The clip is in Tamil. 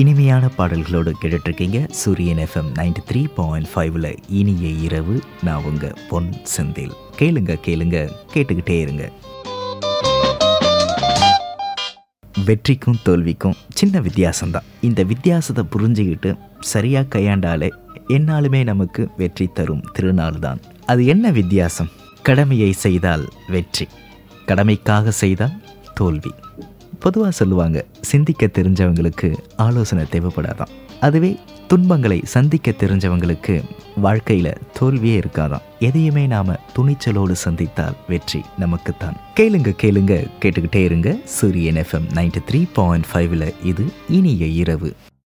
இனிமையான பாடல்களோடு கேட்டுட்ருக்கீங்க சூரியன் எஃப்எம் நைன்டி த்ரீ பாயிண்ட் ஃபைவ்ல இனிய இரவு நான் உங்க பொன் செந்தில் கேளுங்க கேளுங்க கேட்டுக்கிட்டே இருங்க வெற்றிக்கும் தோல்விக்கும் சின்ன வித்தியாசம்தான் இந்த வித்தியாசத்தை புரிஞ்சுக்கிட்டு சரியாக கையாண்டாலே என்னாலுமே நமக்கு வெற்றி தரும் திருநாள் தான் அது என்ன வித்தியாசம் கடமையை செய்தால் வெற்றி கடமைக்காக செய்தால் தோல்வி பொதுவாக சொல்லுவாங்க சிந்திக்க தெரிஞ்சவங்களுக்கு ஆலோசனை தேவைப்படாதான் அதுவே துன்பங்களை சந்திக்க தெரிஞ்சவங்களுக்கு வாழ்க்கையில் தோல்வியே இருக்காதான் எதையுமே நாம் துணிச்சலோடு சந்தித்தால் வெற்றி நமக்குத்தான் கேளுங்க கேளுங்க கேட்டுக்கிட்டே இருங்க சூரியன் எஃப்எம் நைன்டி த்ரீ பாயிண்ட் ஃபைவ்ல இது இனிய இரவு